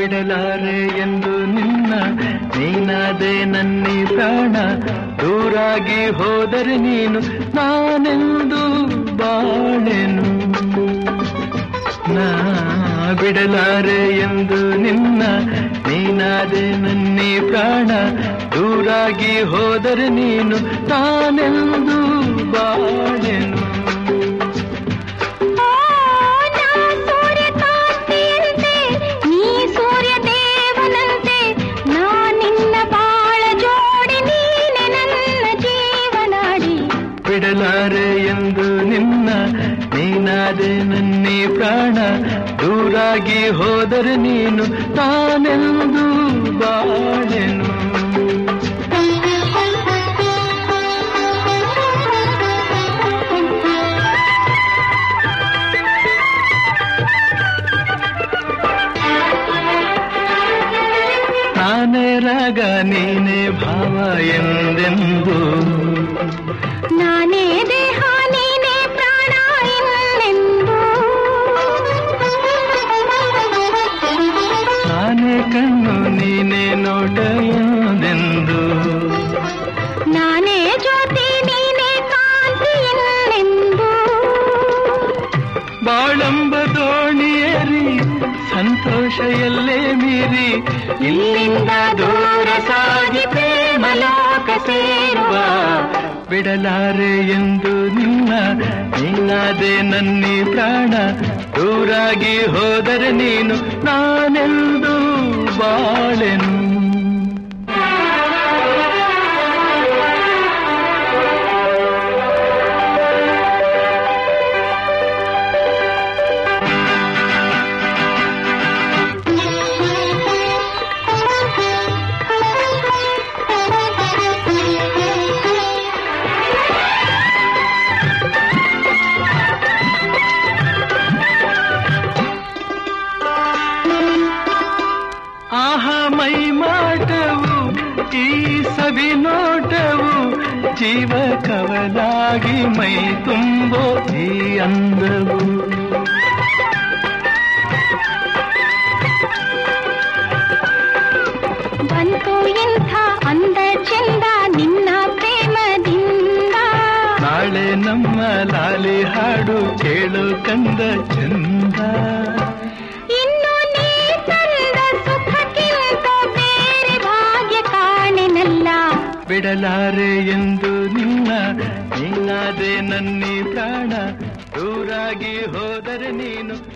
ಬಿಡಲಾರೆ ಎಂದು ನಿನ್ನ ನೀನಾದೆ ನನ್ನಿ ಪ್ರಾಣ ದೂರಾಗಿ ಹೋದರೆ ನೀನು ನಾನೆಂದು ಬಾಳೆನು ನಾ ಬಿಡಲಾರೆ ಎಂದು ನಿನ್ನ ನೀನಾದೆ ನನ್ನಿ ಪ್ರಾಣ ದೂರಾಗಿ ಹೋದರೆ ನೀನು ನಾನೆಂದು ಬಾಳೆನು ಓ ನಾ ಸೂರ್ಯಕಾಂತಿಯಂತೆ ನೀ ಸೂರ್ಯ ದೇವನಂತೆ ನಾ ನಿನ್ನ ಬಾಳ ಜೋಡಿ ನೀನೆ ನನ್ನ ಜೀವನಾಡಿ ಬಿಡಲಾರೆ ಎಂದು ನಿನ್ನ ನೀನಾದೆ ನನ್ನಿ ಪ್ರಾಣ ದೂರಾಗಿ ಹೋದರೆ ನೀನು ನಾನೆಂದು ಬಾಳೆನು ನಾನೇ ರಾಗ ನೀನೇ ಭಾವ ಎಂದೆಂದು ನಾನೇ ದೇಹ ನೀನೇ ಪ್ರಾಣ ಇನ್ನೆಂದು ನಾನೇ ಕಣ್ಣು ನೀನೇ ನೋಟ ಎಂದೆಂದು ನಾನೇ ಜ್ಯೋತಿ ನೀನೇ ಕಾಂತಿ ಇನ್ನೆಂದು ಬಾಳಂಬ ದೋಣಿಯೇರಿ ಸಂತೋಷ ಎಲ್ಲೇ ಮೀರಿ ಇಲ್ಲಿಂದ ದೂರ ಸಾಗಿ ಪ್ರೇಮ ಲೋಕ ಸೇರುವ ಬಿಡಲಾರೆ ಎಂದು ನಿನ್ನ ನೀನಾದೆ ನನ್ನಿ ಪ್ರಾಣ ದೂರಾಗಿ ಹೋದರೆ ನೀನು ನಾನೆಂದು ಬಾಳೆನು ಆಹ ಮೈ ಮಾಟವು ಈ ಸವಿ ನೋಟವು ಜೀವ ಕವಲಾಗಿ ಮೈ ತುಂಬೋ ಈ ಅಂದವು ಬಂತು ಇಂಥ ಅಂದ ಚಂದ ನಿನ್ನ ಪ್ರೇಮದಿಂದ ನಾಳೆ ನಮ್ಮ ಲಾಲಿ ಹಾಡು ಕೇಳು ಕಂದ ಚಂದ ಇನ್ನು ನೀ ತಂದ ಸುಖಕ್ಕಿಂತ ಬೇರೆ ಭಾಗ್ಯ ಕಾಣೆನಲ್ಲ ಬಿಡಲಾರೆ ಎಂದು ನಿನ್ನ ನೀನಾದೆ ನನ್ನಿ ಪ್ರಾಣ ದೂರಾಗಿ ಹೋದರೆ ನೀನು